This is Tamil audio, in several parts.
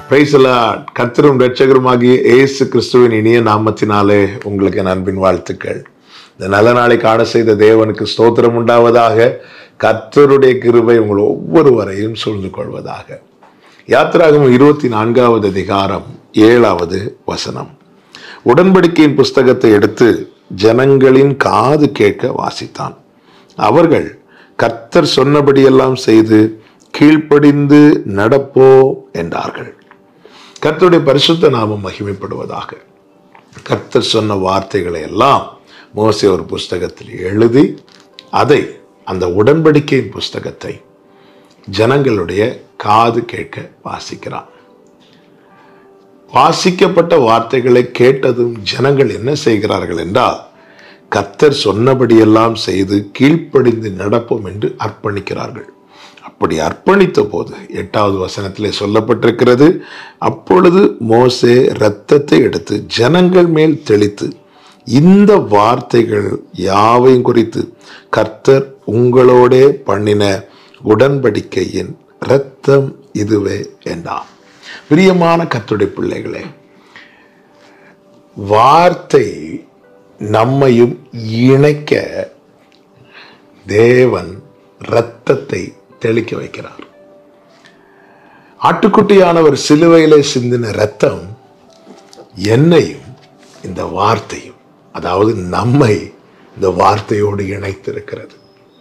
பிரைசலாட் கர்த்தரும் ரட்சகருமாகிய இயேசு கிறிஸ்துவின் இனிய நாமத்தினாலே உங்களுக்கு என் அன்பின் வாழ்த்துக்கள் இந்த நல்ல நாளை காண செய்த தேவனுக்கு ஸ்தோத்திரம் உண்டாவதாக கர்த்தருடைய கிருபை உங்கள் ஒவ்வொருவரையும் சூழ்ந்து கொள்வதாக யாத்திராகம் இருபத்தி நான்காவது அதிகாரம் ஏழாவது வசனம் உடன்படிக்கையின் புஸ்தகத்தை எடுத்து ஜனங்களின் காது கேட்க வாசித்தான் அவர்கள் கர்த்தர் சொன்னபடியெல்லாம் செய்து கீழ்ப்படிந்து நடப்போ என்றார்கள் கர்த்தருடைய பரிசுத்த நாமம் மகிமைப்படுவதாக கர்த்தர் சொன்ன வார்த்தைகளை எல்லாம் மோசே ஒரு புஸ்தகத்தில் எழுதி அதை அந்த உடன்படிக்கையின் புஸ்தகத்தை ஜனங்களுடைய காது கேட்க வாசிக்கிறான் வாசிக்கப்பட்ட வார்த்தைகளை கேட்டதும் ஜனங்கள் என்ன செய்கிறார்கள் என்றால் கர்த்தர் சொன்னபடியெல்லாம் செய்து கீழ்ப்படிந்து நடப்போம் என்று அர்ப்பணிக்கிறார்கள் அப்படி அர்ப்பணித்த போது எட்டாவது வசனத்திலே சொல்லப்பட்டிருக்கிறது அப்பொழுது மோசே இரத்தத்தை எடுத்து ஜனங்கள் மேல் தெளித்து இந்த வார்த்தைகள் யாவையும் குறித்து கர்த்தர் உங்களோடே பண்ணின உடன்படிக்கையின் இரத்தம் இதுவே என்றார் பிரியமான கர்த்தருடைய பிள்ளைகளே வார்த்தை நம்மையும் இணைக்க தேவன் இரத்தத்தை தெளிக்க வைக்கிறார் ஆட்டுக்குட்டியானவர் சிலுவையிலே சிந்தின ரத்தம் என்னையும் இந்த வார்த்தையும் அதாவது நம்மை இந்த வார்த்தையோடு இணைத்திருக்கிறது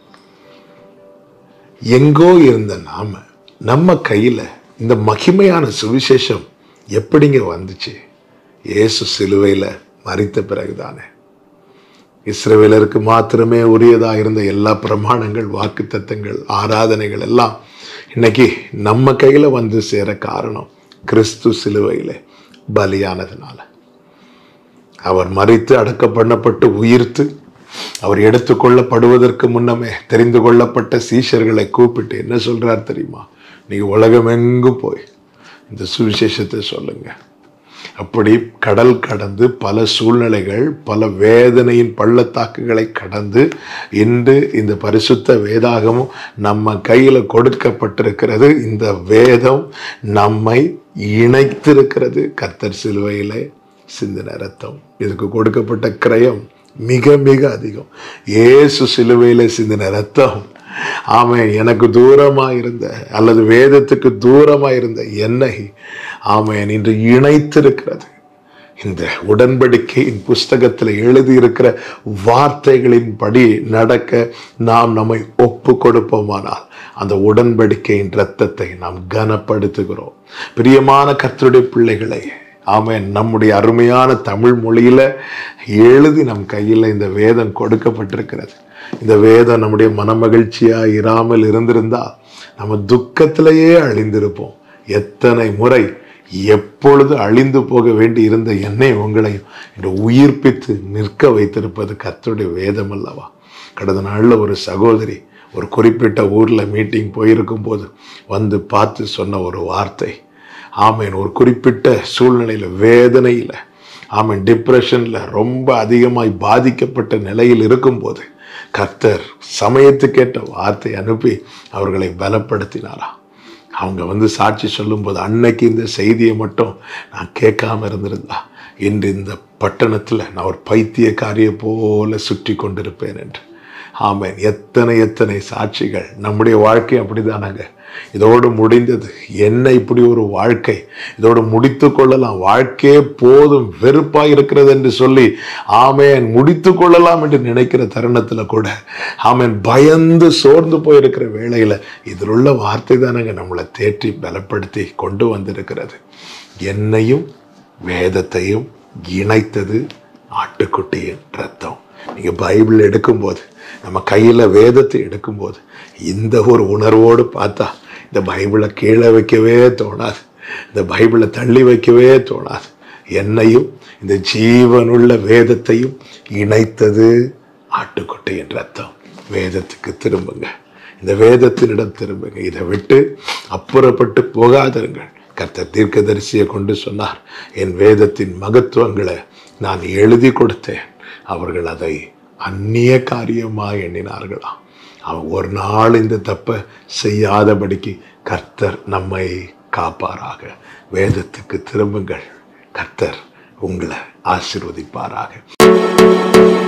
எங்கோ இருந்த நாம நம்ம கையில இந்த மகிமையான சுவிசேஷம் எப்படிங்க வந்துச்சு இயேசு சிலுவையில மறித்த பிறகுதானே இஸ்ரவேலருக்கு மாத்திரமே உரியதா இருந்த எல்லா பிரமாணங்கள் வாக்கு தத்தங்கள் ஆராதனைகள் எல்லாம் இன்னைக்கு நம்ம கையில வந்து சேர காரணம் கிறிஸ்து சிலுவையில பலியானதுனால அவர் மறித்து அடக்க பண்ணப்பட்டு உயிர்த்து அவர் எடுத்துக்கொள்ளப்படுவதற்கு முன்னமே தெரிந்து கொள்ளப்பட்ட சீஷர்களை கூப்பிட்டு என்ன சொல்றார் தெரியுமா நீங்க உலகமெங்கும் போய் இந்த சுவிசேஷத்தை சொல்லுங்க அப்படி கடல் கடந்து பல சூழ்நிலைகள் பல வேதனையின் பள்ளத்தாக்குகளை கடந்து இன்று இந்த பரிசுத்த வேதாகமும் நம்ம கையில் கொடுக்கப்பட்டிருக்கிறது இந்த வேதம் நம்மை இணைத்திருக்கிறது கர்த்தர் சிலுவையிலே சிந்தின ரத்தம் இதுக்கு கொடுக்கப்பட்ட கிரயம் மிக மிக அதிகம் ஏசு சிலுவையிலே சிந்தின ரத்தம் ஆமாம் எனக்கு தூரமா இருந்த அல்லது வேதத்துக்கு தூரமா இருந்த என்னை ஆமேன் இன்று இணைத்திருக்கிறது இந்த உடன்படிக்கையின் புஸ்தகத்தில் எழுதியிருக்கிற வார்த்தைகளின் படி நடக்க நாம் நம்மை ஒப்பு கொடுப்போமானால் அந்த உடன்படிக்கையின் இரத்தத்தை நாம் கனப்படுத்துகிறோம் பிரியமான கர்த்தருடைய பிள்ளைகளை ஆமேன் நம்முடைய அருமையான தமிழ் மொழியில எழுதி நம் கையில் இந்த வேதம் கொடுக்கப்பட்டிருக்கிறது இந்த வேதம் நம்முடைய மனமகிழ்ச்சியா இராமல் இருந்திருந்தால் நம்ம துக்கத்திலேயே அழிந்திருப்போம் எத்தனை முறை எப்பொழுது அழிந்து போக வேண்டி இருந்த என்னை உங்களையும் என்று உயிர்ப்பித்து நிற்க வைத்திருப்பது கர்த்தருடைய வேதம் அல்லவா கடந்த நாளில் ஒரு சகோதரி ஒரு குறிப்பிட்ட ஊரில் மீட்டிங் போயிருக்கும் போது வந்து பார்த்து சொன்ன ஒரு வார்த்தை ஆமேன் ஒரு குறிப்பிட்ட சூழ்நிலையில் வேதனையில் ஆமேன் டிப்ரெஷனில் ரொம்ப அதிகமாய் பாதிக்கப்பட்ட நிலையில் இருக்கும்போது கர்த்தர் சமயத்துக்கேற்ற வார்த்தை அனுப்பி அவர்களை பலப்படுத்தினாரா அவங்க வந்து சாட்சி சொல்லும்போது அன்னைக்கு இந்த செய்தியை மட்டும் நான் கேட்காம இருந்திருந்தா இன்று இந்த பட்டணத்தில் நான் ஒரு பைத்தியக்காரியை போல சுற்றி கொண்டிருப்பேன் என்று ஆமேன் எத்தனை எத்தனை சாட்சிகள் நம்முடைய வாழ்க்கை அப்படிதானாங்க இதோடு முடிந்தது என்ன இப்படி ஒரு வாழ்க்கை இதோடு முடித்து கொள்ளலாம் வாழ்க்கையே போதும் வெறுப்பாக இருக்கிறது என்று சொல்லி ஆமேன் முடித்து கொள்ளலாம் என்று நினைக்கிற தருணத்தில் கூட ஆமேன் பயந்து சோர்ந்து போயிருக்கிற வேளையில் இதில் உள்ள வார்த்தை தானங்க நம்மளை தேற்றி பலப்படுத்தி கொண்டு வந்திருக்கிறது என்னையும் வேதத்தையும் இணைத்தது ஆட்டுக்குட்டியின் ரத்தம் நீங்கள் பைபிள் எடுக்கும்போது நம்ம கையில் வேதத்தை எடுக்கும்போது இந்த ஒரு உணர்வோடு பார்த்தா இந்த பைபிளை கீழே வைக்கவே தோணாது இந்த பைபிளை தள்ளி வைக்கவே தோணாது என்னையும் இந்த ஜீவனுள்ள வேதத்தையும் இணைத்தது ஆட்டுக்குட்டியின் ரத்தம் வேதத்துக்கு திரும்புங்க இந்த வேதத்தினிடம் திரும்புங்க இதை விட்டு அப்புறப்பட்டு போகாதிருங்கள் கர்த்தர் தீர்க்கதரிசியை கொண்டு சொன்னார் என் வேதத்தின் மகத்துவங்களை நான் எழுதி கொடுத்தேன் அவர்கள் அதை அந்நிய காரியமாக எண்ணினார்களாம் அவன் ஒரு நாள் இந்த தப்பை செய்யாதபடிக்கு கர்த்தர் நம்மை காப்பாராக வேதத்துக்கு திரும்புங்கள் கர்த்தர் உங்களை ஆசிர்வதிப்பாராக